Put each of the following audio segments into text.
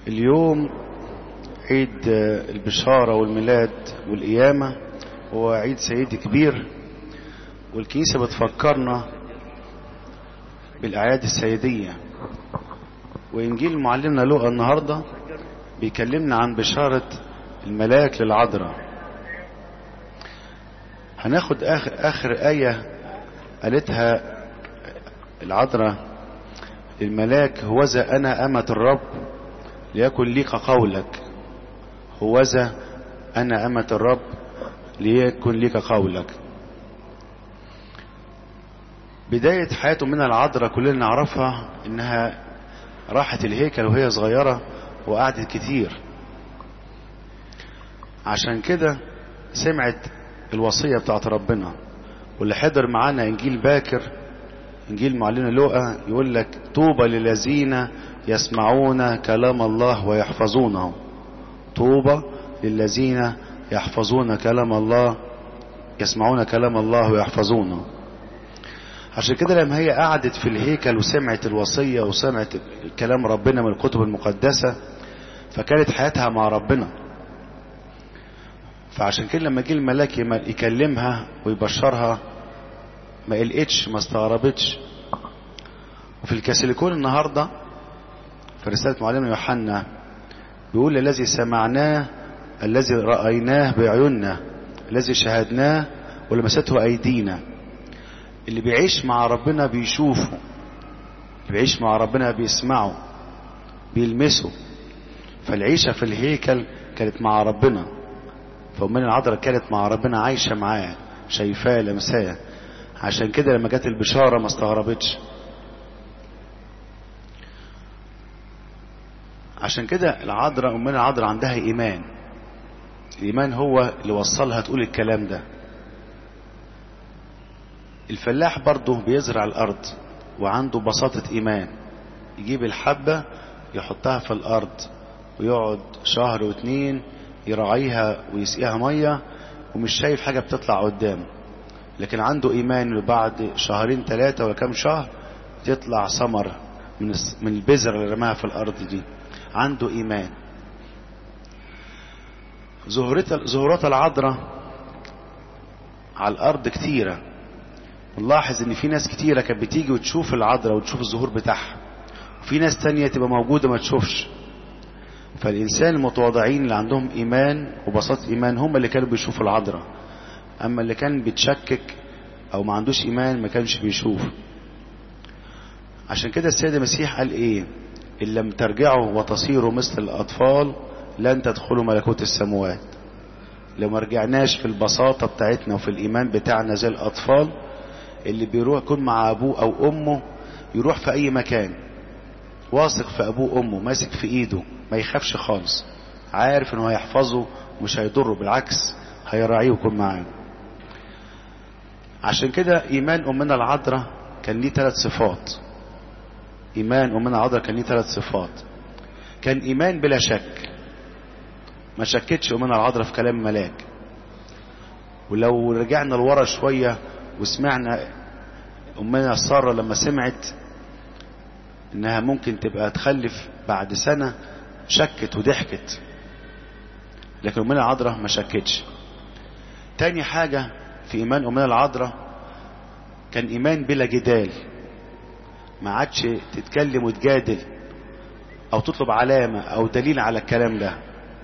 اليوم عيد البشارة والميلاد والقيامة هو عيد سيدي كبير والكنيسة بتفكرنا بالأعياد السيدية وإنجيل معلمنا لوقا النهاردة بيكلمنا عن بشارة الملاك للعذراء هناخد آخر, آخر آية قالتها العذراء للملاك هوذا أنا أمة الرب ليكن ليك قولك هوذا أنا أمة الرب ليكن ليك قولك بداية حياته من العذراء كلنا نعرفها انها راحت الهيكل وهي صغيرة وقعدت كتير عشان كده سمعت الوصية بتاعت ربنا واللي حضر معانا انجيل باكر انجيل معلنا لوقا يقول لك طوبى للذين يسمعون كلام الله ويحفظونه طوبى للذين يحفظون كلام الله يسمعون كلام الله ويحفظونه عشان كده لما هي قعدت في الهيكل وسمعت الوصية وسمعت كلام ربنا من الكتب المقدسة فكانت حياتها مع ربنا فعشان كده لما جه الملاك يكلمها ويبشرها ما قلقتش ما استغربتش وفي الكاثوليكون النهارده في رسالة معلمنا يوحنا بيقول الذي سمعناه الذي رأيناه بعيوننا الذي شاهدناه ولمسته أيدينا اللي بيعيش مع ربنا بيشوفه اللي بيعيش مع ربنا بيسمعه بيلمسه فالعيشة في الهيكل كانت مع ربنا فأمنا العذراء كانت مع ربنا عايشة معاه شايفاه لمساه عشان كده لما جت البشارة ما استغربتش عشان كده العذراء أمنا العذراء عندها إيمان الإيمان هو اللي وصلها تقول الكلام ده الفلاح برضه بيزرع الأرض وعنده بساطة إيمان يجيب الحبة يحطها في الأرض ويقعد شهر واتنين يراعيها ويسقيها مية ومش شايف حاجة بتطلع قدامه لكن عنده إيمان بعد شهرين ثلاثة ولا كام شهر تطلع ثمر من من البذرة اللي رماها في الأرض دي عنده إيمان ظهورات العذراء على الأرض كتيرة نلاحظ ان في ناس كتيرة كانت بتيجي وتشوف العذراء وتشوف الظهور بتاعها وفي ناس تانية تبقى موجودة ما تشوفش فالإنسان المتواضعين اللي عندهم إيمان وبساطة إيمان هم اللي كانوا بيشوفوا العذراء أما اللي كان بيتشكك أو ما عندوش إيمان ما كانش بيشوف عشان كده السيد المسيح قال إيه إن لم ترجعوا وتصيروا مثل الأطفال لن تدخلوا ملكوت السماوات لو ما رجعناش في البساطة بتاعتنا وفي الإيمان بتاعنا زي الأطفال اللي بيروح يكون مع أبوه أو أمه يروح في أي مكان واثق في أبوه وأمه ماسك في إيده ما يخافش خالص عارف إنه هيحفظه ومش هيضره بالعكس هيراعيه ويكون معاه عشان كده إيمان أمنا العذراء كان ليه ثلاث صفات إيمان أمنا العذراء كان ليه ثلاث صفات كان إيمان بلا شك ما شكتش أمنا العذراء في كلام ملاك ولو رجعنا لورا شوية وسمعنا أمنا سارة لما سمعت إنها ممكن تبقى تخلف بعد سنة شكت وضحكت لكن أمنا العذراء ما شكتش تاني حاجة في إيمان أمنا العذراء كان إيمان بلا جدال ما عادش تتكلم وتجادل أو تطلب علامة أو دليل على الكلام ده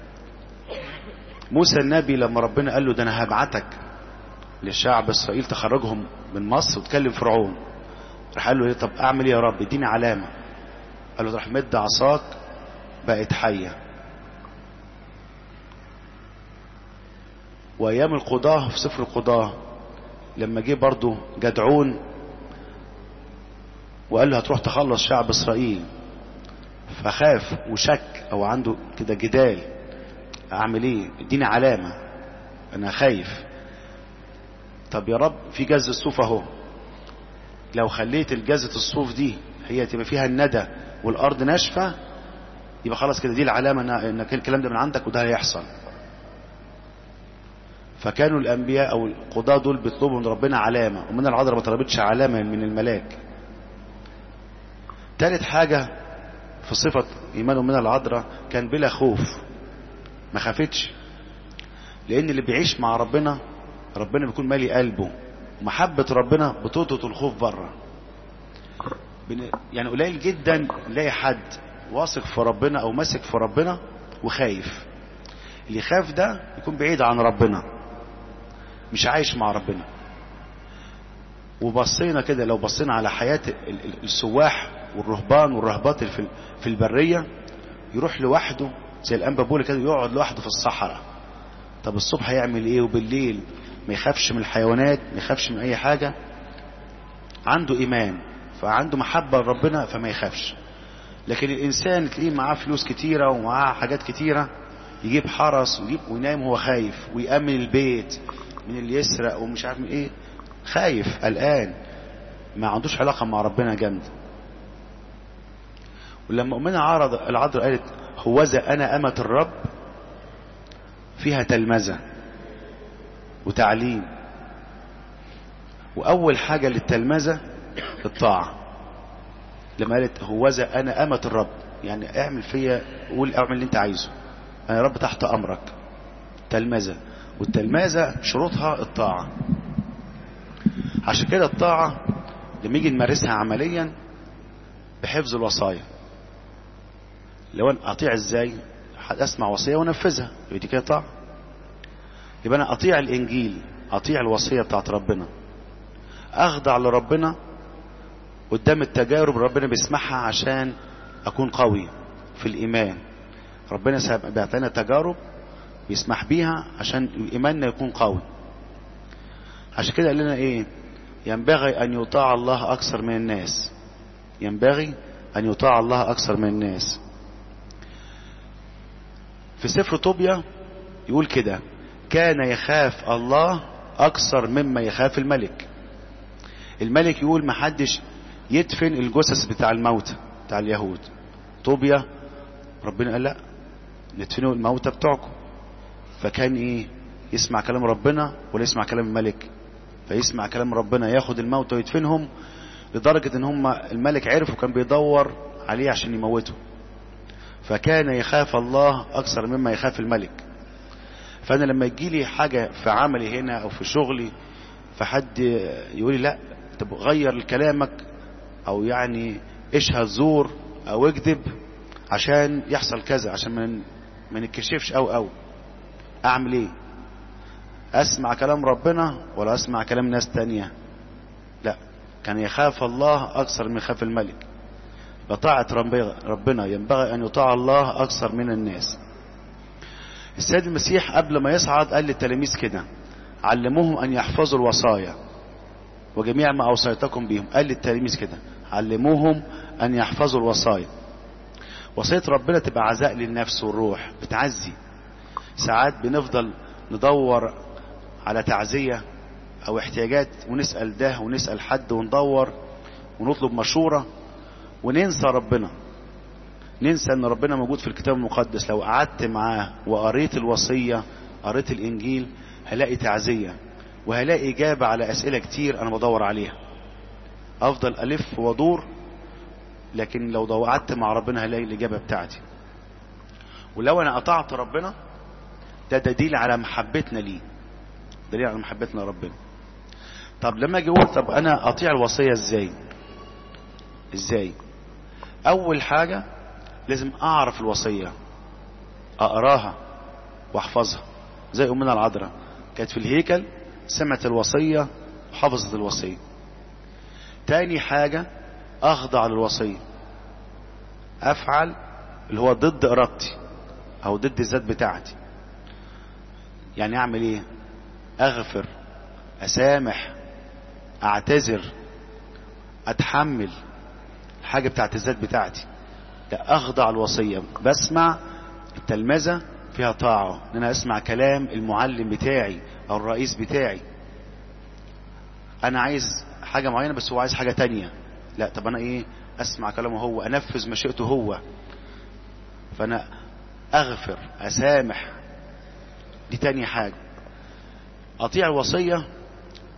موسى النبي لما ربنا قال له ده أنا هبعتك للشعب إسرائيل تخرجهم من مصر وتكلم فرعون راح قال له ايه طب اعمل ايه يا رب اديني علامة قال له راح مد عصاك بقت حية وايام القضاة في سفر القضاة لما جه برضه جدعون وقال له هتروح تخلص شعب اسرائيل فخاف وشك او عنده كده جدال اعمل ايه اديني علامة انا خايف طب يا رب في جز الصوف اهو لو خليت الجزة الصوف دي هي تبقى فيها الندى والارض ناشفة يبقى خلاص كده دي العلامة انك الكلام ده من عندك وده هيحصل فكانوا الانبياء او القضاة دول بيطلبوا من ربنا علامة ومن العذراء ما طلبتش علامة من الملاك تالت حاجة في صفة إيمان أمنا العذراء كان بلا خوف ما خافتش لأن اللي بيعيش مع ربنا ربنا بيكون مالي قلبه ومحبة ربنا بتطرد الخوف بره يعني قليل جدا نلاقي حد واثق في ربنا أو ماسك في ربنا وخايف اللي يخاف ده يكون بعيد عن ربنا مش عايش مع ربنا وبصينا كده لو بصينا على حياة السواح والرهبان والرهبات في في البرية يروح لوحده زي الأنبا بولي كده يقعد لوحده في الصحراء طب الصبح هيعمل ايه وبالليل ما يخافش من الحيوانات ما يخافش من اي حاجة عنده ايمان فعنده محبة لربنا فما يخافش لكن الانسان تلاقيه معاه فلوس كتيرة ومعاه حاجات كتيرة يجيب حرس ويجيب وينام وهو خايف ويأمن البيت من اللي يسرق ومش عارف من ايه خايف قلقان ما عندوش علاقة مع ربنا جامد ولما أمنا عرض العذراء قالت هوذا أنا أمة الرب فيها تلمذة وتعليم وأول حاجة للتلمذة الطاعة لما قالت هوذا أنا أمة الرب يعني اعمل فيا قول اعمل اللي انت عايزه أنا رب تحت أمرك تلمذة والتلمذة شروطها الطاعة عشان كده الطاعة لما يجي نمارسها عمليا بحفظ الوصايا لو انا اطيع ازاي اسمع وصيه وانفذها يبقى دي كده طاعه يبقى انا اطيع الانجيل اطيع الوصيه بتاعت ربنا اخضع لربنا قدام التجارب ربنا بيسمحها عشان اكون قوي في الايمان ربنا بيعطينا تجارب بيسمح بيها عشان ايماننا يكون قوي عشان كده قال لنا ايه ينبغي ان يطاع الله اكثر من الناس ينبغي ان يطاع الله اكثر من الناس في سفر طوبيا يقول كده كان يخاف الله اكثر مما يخاف الملك الملك يقول محدش يدفن الجثث بتاع الموتى بتاع اليهود طوبيا ربنا قال لا ندفنوا الموتى بتوعكم فكان ايه يسمع كلام ربنا ولا يسمع كلام الملك فيسمع كلام ربنا ياخد الموتى ويدفنهم لدرجة ان هم الملك عرف وكان بيدور عليه عشان يموته فكان يخاف الله اكثر مما يخاف الملك فانا لما يجي لي حاجة في عملي هنا او في شغلي فحد يقول لي لا طب غير كلامك او يعني اشهد زور او اكذب عشان يحصل كذا عشان ما ما نتكشفش او او اعمل ايه اسمع كلام ربنا ولا اسمع كلام ناس تانية لا كان يخاف الله اكثر من يخاف الملك بطاعة ربنا ينبغي ان يطاع الله اكثر من الناس السيد المسيح قبل ما يصعد قال للتلاميذ كده علموهم ان يحفظوا الوصايا وجميع ما اوصيتكم بهم قال للتلاميذ كده علموهم ان يحفظوا الوصايا وصية ربنا تبقى عزاء للنفس والروح بتعزي ساعات بنفضل ندور على تعزية او احتياجات ونسأل ده ونسأل حد وندور ونطلب مشورة وننسى ربنا ننسى ان ربنا موجود في الكتاب المقدس لو قعدت معاه وقريت الوصية قريت الانجيل هلاقي تعزية وهلاقي اجابة على اسئلة كتير انا بدور عليها افضل الف وادور لكن لو قعدت مع ربنا هلاقي الاجابة بتاعتي ولو انا قطعت ربنا ده دليل على محبتنا ليه دليل على محبتنا لربنا طب لما اجي اقول طب انا اطيع الوصية ازاي ازاي اول حاجة لازم اعرف الوصية اقراها واحفظها زي امنا العذراء كانت في الهيكل سمعت الوصية وحفظت الوصية تاني حاجة اخضع للوصية افعل اللي هو ضد ارادتي او ضد الذات بتاعتي يعني اعمل ايه اغفر اسامح اعتذر اتحمل الحاجة بتاعت الذات بتاعتي لا اخضع الوصية بسمع التلمذة فيها طاعة ان انا اسمع كلام المعلم بتاعي او الرئيس بتاعي انا عايز حاجة معينة بس هو عايز حاجة تانية لا طب انا ايه اسمع كلامه هو انفذ مشيئته هو فانا اغفر اسامح دي تاني حاجة اطيع الوصية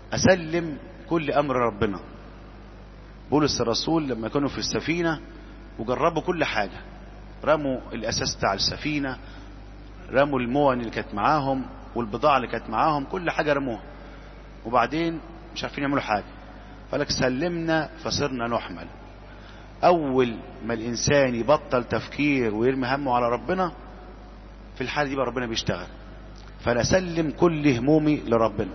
اسلم كل امر ربنا بولس الرسول لما كانوا في السفينة وجربوا كل حاجة رموا الأساس بتاع السفينة رموا المون اللي كانت معاهم والبضاعة اللي كانت معاهم كل حاجة رموها وبعدين مش عارفين يعملوا حاجة فلك سلمنا فصرنا نحمل أول ما الإنسان يبطل تفكير ويرمي همه على ربنا في الحالة دي بقى ربنا بيشتغل فأنا أسلم كل همومي لربنا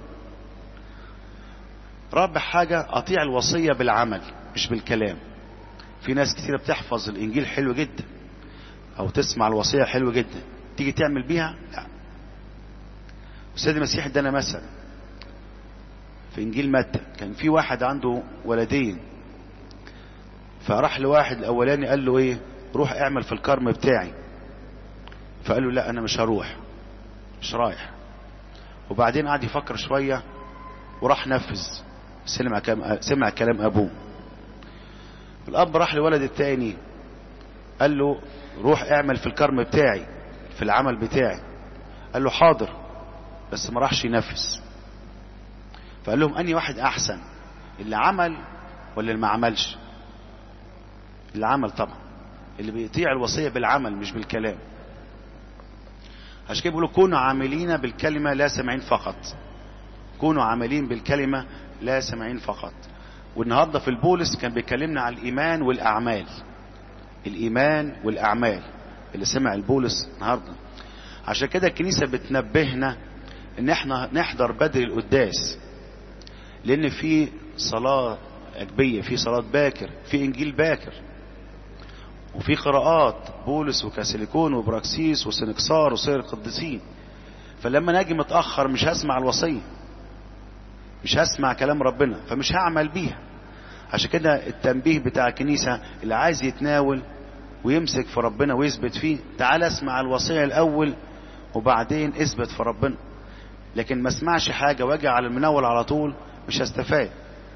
رابع حاجة أطيع الوصية بالعمل مش بالكلام في ناس كتيرة بتحفظ الإنجيل حلو جدا أو تسمع الوصية حلو جدا تيجي تعمل بيها لا السيد المسيح ادانا مثل في إنجيل متى كان في واحد عنده ولدين فراح لواحد الأولاني قال له إيه روح اعمل في الكرم بتاعي فقال له لا أنا مش هروح مش رايح وبعدين قعد يفكر شوية وراح نفذ سمع كلام سمع كلام أبوه الأب راح لولد التاني قال له روح اعمل في الكرم بتاعي في العمل بتاعي قال له حاضر بس ما راحش ينفذ فقال لهم أني واحد أحسن اللي عمل ولا اللي ما عملش اللي عمل طبعا اللي بيطيع الوصية بالعمل مش بالكلام عشان كده بيقولوا كونوا عاملين بالكلمة لا سامعين فقط كونوا عاملين بالكلمة لا سامعين فقط والنهاردة في البولس كان بيكلمنا على الإيمان والأعمال الإيمان والأعمال اللي سمع البولس النهاردة عشان كده الكنيسة بتنبهنا ان احنا نحضر بدري القداس لان في صلاة أجبية في صلاة باكر في إنجيل باكر وفي قراءات بولس وكاسيليكون وبراكسيس وسنكسار وسير القديسين فلما ناجي متأخر مش هسمع الوصية مش هسمع كلام ربنا فمش هعمل بيها عشان كده التنبيه بتاع الكنيسة اللي عايز يتناول ويمسك في ربنا ويثبت فيه تعال اسمع الوصية الأول وبعدين اثبت في ربنا لكن ما اسمعش حاجة واجي على المناول على طول مش هستفاد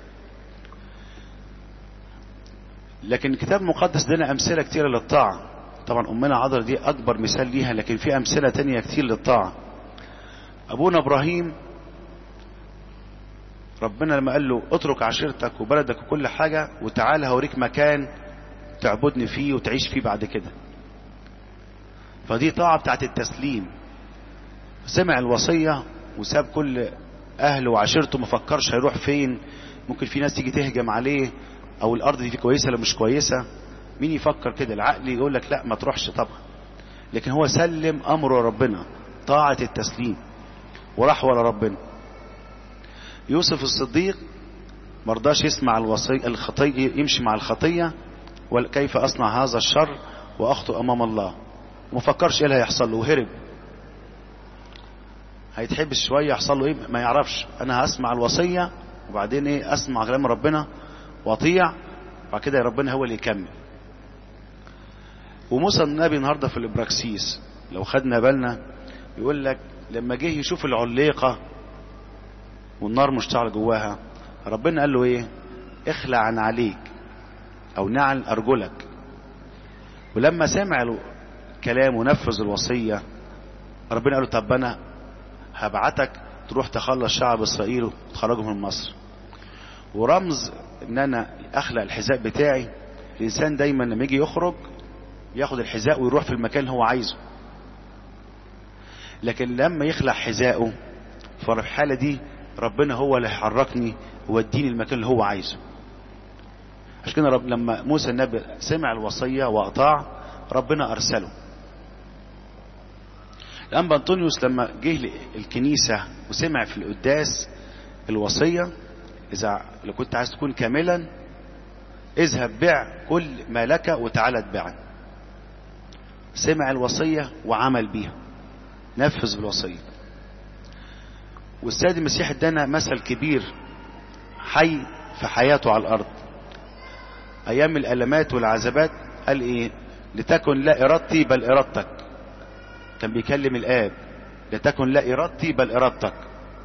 لكن الكتاب المقدس لنا أمثلة كتيرة للطاعة طبعا أمنا عذرا دي أكبر مثال ليها لكن في أمثلة تانية كتير للطاعة أبونا إبراهيم ربنا لما قال له اترك عشيرتك وبلدك وكل حاجة وتعالى هوريك مكان تعبدني فيه وتعيش فيه بعد كده فدي طاعة بتاعت التسليم سمع الوصية وساب كل أهله وعشيرته ما فكرش هيروح فين ممكن في ناس تيجي تهجم عليه او الارض دي كويسه ولا مش كويسه مين يفكر كده العقل يقول لك لا ما تروحش طبعا لكن هو سلم امره ربنا طاعه التسليم وراح ورا ربنا يوسف الصديق مرضاش يسمع الوصي الخطية يمشي مع الخطية كيف أصنع هذا الشر وأخطئ أمام الله وما فكرش إيه اللي هيحصل له وهرب هيتحبس شوية يحصل له إيه ما يعرفش أنا هسمع الوصية وبعدين إيه أسمع كلام ربنا واطيع بعد كده ربنا هو اللي يكمل وموسى النبي النهارده في الابراكسيس لو خدنا بالنا يقول لك لما جه يشوف العليقه والنار مشتعل جواها ربنا قال له ايه اخلع عن عليك او نعل ارجلك ولما سمع الكلام ونفذ الوصيه ربنا قال له طب انا هبعتك تروح تخلص شعب اسرائيل وتخرجهم من مصر ورمز ان انا اخلق الحذاء بتاعي الانسان دايما لما يجي يخرج ياخد الحذاء ويروح في المكان اللي هو عايزه لكن لما يخلع حذاءه ففي الحالة دي ربنا هو اللي هيحركني ويوديني المكان اللي هو عايزه عشان كده رب لما موسى النبي سمع الوصية وأطاع ربنا أرسله الأنبا أنطونيوس لما جه الكنيسة وسمع في القداس الوصية إذا لو كنت عايز تكون كاملا اذهب بيع كل ما لك وتعالى اتبعني سمع الوصية وعمل بيها نفذ بالوصية والسيد المسيح ادانا مثل كبير حي في حياته على الأرض أيام الألمات والعذابات قال إيه لتكن لا إرادتي بل إرادتك كان بيكلم الآب لتكن لا إرادتي بل إرادتك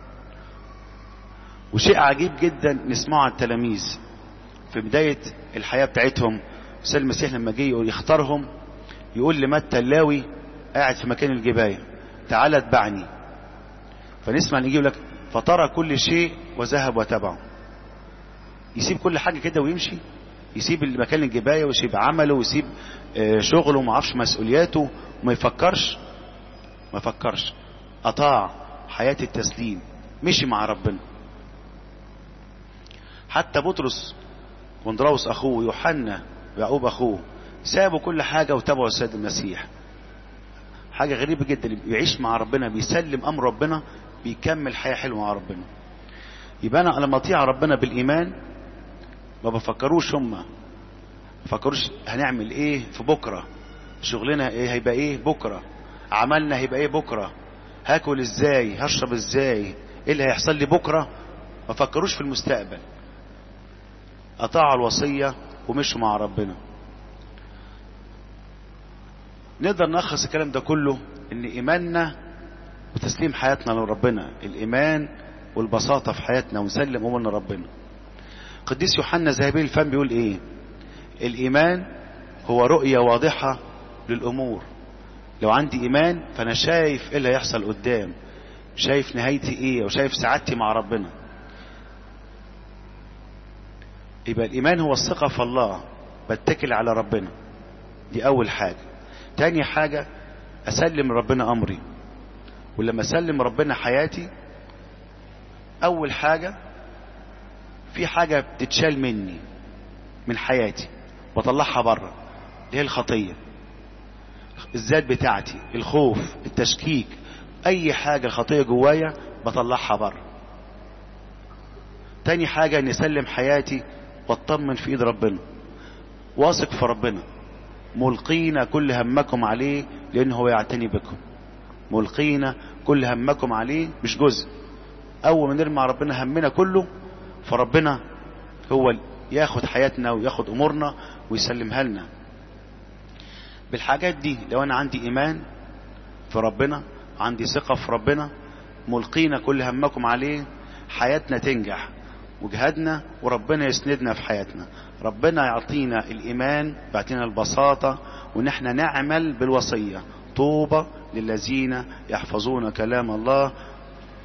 وشيء عجيب جدا نسمعه عن التلاميذ في بداية الحياة بتاعتهم سيد المسيح لما جه يختارهم يقول لمتى اللاوي قاعد في مكان الجباية تعالى اتبعني فنسمع نجي لك فترى كل شيء وذهب وتبعه يسيب كل حاجة كده ويمشي يسيب المكان الجباية ويسيب عمله ويسيب شغله وما عرفش مسؤولياته وما يفكرش ما فكرش أطاع حياة التسليم مشي مع ربنا حتى بطرس واندراوس أخوه يوحنا ويعقوب أخوه سابوا كل حاجة وتبعوا السيد المسيح حاجة غريبة جدا يعيش مع ربنا بيسلم أمر ربنا بيكمل حياة حلوة مع ربنا يبقى أنا لما أطيع ربنا بالإيمان ما بفكروش هما فكروش هنعمل ايه في بكرة شغلنا ايه هيبقى ايه بكرة عملنا هيبقى ايه بكرة هاكل ازاي هشرب ازاي ايه اللي هيحصل لي بكرة ما فكروش في المستقبل اطاعوا الوصية ومشوا مع ربنا نقدر نلخص الكلام ده كله ان ايماننا وتسليم حياتنا لربنا الايمان والبساطة في حياتنا ونسلم امورنا لربنا قديس يوحنا ذهبي الفم بيقول ايه الايمان هو رؤية واضحة للامور لو عندي ايمان فانا شايف ايه اللي هيحصل قدام شايف نهايتي ايه وشايف سعادتي مع ربنا يبقى الايمان هو الثقة في الله بتكل على ربنا دي اول حاجة تاني حاجة اسلم ربنا امري ولما اسلم ربنا حياتي اول حاجة في حاجة بتتشال مني من حياتي واطلعها بره اللي هي الخطية الذات بتاعتي الخوف التشكيك اي حاجة الخطية جوايا بطلعها بره تاني حاجة ان اسلم حياتي واطمن في ايد ربنا واثق في ربنا ملقين كل همكم عليه لانه هو يعتني بكم ملقين كل همكم عليه مش جزء اول ما نرمي على ربنا همنا كله فربنا هو ياخد حياتنا وياخد امورنا ويسلمها لنا بالحاجات دي لو انا عندي ايمان في ربنا عندي ثقة في ربنا ملقينا كل همكم عليه حياتنا تنجح وجهادنا وربنا يسندنا في حياتنا ربنا يعطينا الايمان يعطينا البساطة وان احنا نعمل بالوصية طوبى للذين يحفظون كلام الله